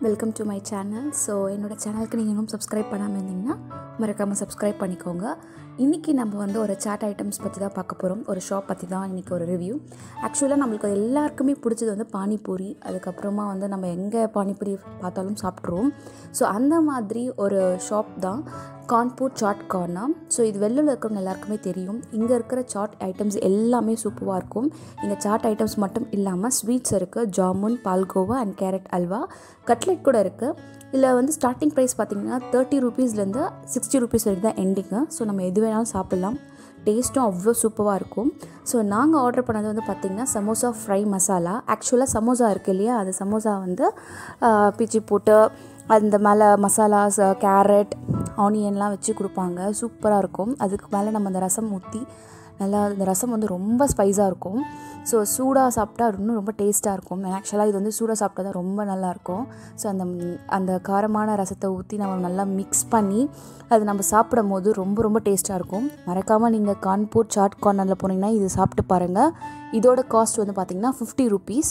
welcome to my channel so என்னோடய சேனலுக்கு நீங்கள் இன்னும் சப்ஸ்கிரைப் பண்ணாமல் இருந்தீங்கன்னா மறக்காமல் சப்ஸ்கிரைப் பண்ணிக்கோங்க இன்றைக்கி நம்ம வந்து ஒரு சாட் ஐட்டம்ஸ் பற்றி தான் பார்க்க போகிறோம் ஒரு ஷாப் பற்றி தான் இன்றைக்கி ஒரு ரிவ்யூ ஆக்சுவலாக நம்மளுக்கு எல்லாருக்குமே பிடிச்சது வந்து பானிபூரி அதுக்கப்புறமா வந்து நம்ம எங்கே பானிபூரி பார்த்தாலும் சாப்பிட்ருவோம் ஸோ அந்த மாதிரி ஒரு ஷாப் தான் கான்பூர் சாட் கார்னர் ஸோ இது வெள்ளில் இருக்கிறவங்க எல்லாருக்குமே தெரியும் இங்கே இருக்கிற சாட் ஐட்டம்ஸ் எல்லாமே சூப்பராக இருக்கும் இங்கே சாட் ஐட்டம்ஸ் மட்டும் இல்லாமல் ஸ்வீட்ஸ் இருக்குது jamun palkova and carrot halwa cutlet கூட இருக்குது இதில் வந்து ஸ்டார்டிங் ப்ரைஸ் பார்த்திங்கன்னா தேர்ட்டி ருபீஸ்லேருந்து சிக்ஸ்டி ருபீஸ் வரைக்கும் தான் எண்டிங்கு ஸோ நம்ம எது வேணாலும் சாப்பிட்லாம் டேஸ்ட்டும் அவ்வளோ சூப்பராக இருக்கும் ஸோ நாங்கள் ஆர்டர் பண்ணது வந்து பார்த்திங்கன்னா சமோசா ஃப்ரை மசாலா ஆக்சுவலாக சமோசா இருக்குது இல்லையா அது சமோசா வந்து ஆஹ், பிச்சி போட்டு அந்த மேலே மசாலாஸ் கேரட் ஆனியன்லாம் வச்சு கொடுப்பாங்க சூப்பராக இருக்கும் அதுக்கு மேலே நம்ம அந்த ரசம் ஊற்றி நல்லா இந்த ரசம் வந்து ரொம்ப ஸ்பைஸாக இருக்கும் ஸோ சூடாக சாப்பிட்டா இன்னும் ரொம்ப டேஸ்ட்டாக இருக்கும் ஆக்சுவலாக இது வந்து சூடாக சாப்பிட்டா தான் ரொம்ப நல்லாயிருக்கும் ஸோ அந்த அந்த காரமான ரசத்தை ஊற்றி நம்ம நல்லா மிக்ஸ் பண்ணி அது நம்ம சாப்பிடும் போது ரொம்ப ரொம்ப டேஸ்ட்டாக இருக்கும் மறக்காமல் நீங்கள் கான்பூர் சாட் கார்னரில் போனீங்கன்னா இது சாப்பிட்டு பாருங்கள் இதோட காஸ்ட் வந்து பார்த்திங்கன்னா ஃபிஃப்டி ருபீஸ்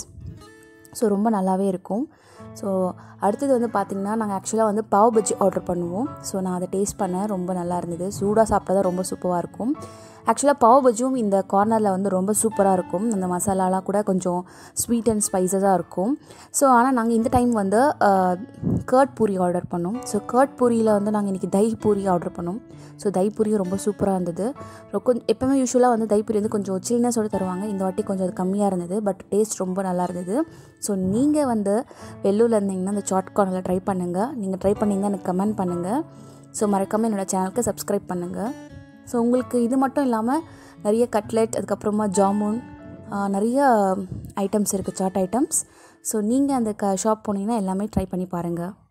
ஸோ ரொம்ப நல்லாவே இருக்கும் ஸோ அடுத்தது வந்து பார்த்திங்கன்னா நாங்கள் ஆக்சுவலாக வந்து பாவ் பஜ்ஜி ஆர்டர் பண்ணுவோம் ஸோ நான் அதை டேஸ்ட் பண்ணேன் ரொம்ப நல்லா இருந்தது சூடாக சாப்பிட்டா தான் ரொம்ப சூப்பராக இருக்கும் ஆக்சுவலாக பாவ் பஜ்ஜியும் இந்த கார்னரில் வந்து ரொம்ப சூப்பராக இருக்கும் அந்த மசாலாலாம் கூட கொஞ்சம் ஸ்வீட் அண்ட் ஸ்பைசஸாக இருக்கும் ஸோ ஆனால் நாங்கள் இந்த டைம் வந்து கர்ட் பூரி ஆர்டர் பண்ணோம் ஸோ கர்ட் பூரியில் வந்து நாங்கள் இன்றைக்கி தை பூரி ஆர்டர் பண்ணோம் ஸோ தை பூரியும் ரொம்ப சூப்பராக இருந்தது கொஞ்சம் எப்போவுமே யூஸ்வலாக வந்து தை பூரி வந்து கொஞ்சம் சில்னஸோடு தருவாங்க இந்த வாட்டி கொஞ்சம் அது கம்மியாக இருந்தது பட் டேஸ்ட் ரொம்ப நல்லா இருந்தது ஸோ நீங்கள் வந்து வெள்ளூரில் இருந்தீங்கன்னா அந்த சாட் கார்னரில் ட்ரை பண்ணுங்கள் நீங்கள் ட்ரை பண்ணிங்கன்னா எனக்கு கமெண்ட் பண்ணுங்கள் ஸோ மறக்காமல் என்னோடய சேனலுக்கு சப்ஸ்கிரைப் பண்ணுங்கள் ஸோ உங்களுக்கு இது மட்டும் இல்லாமல் நிறைய கட்லெட் அதுக்கப்புறமா ஜாமுன் ஆஹ், நிறைய ஐட்டம்ஸ் இருக்குது சாட் ஐட்டம்ஸ் ஸோ நீங்கள் அந்த க ஷாப் போனீங்கன்னா எல்லாமே ட்ரை பண்ணி பாருங்கள்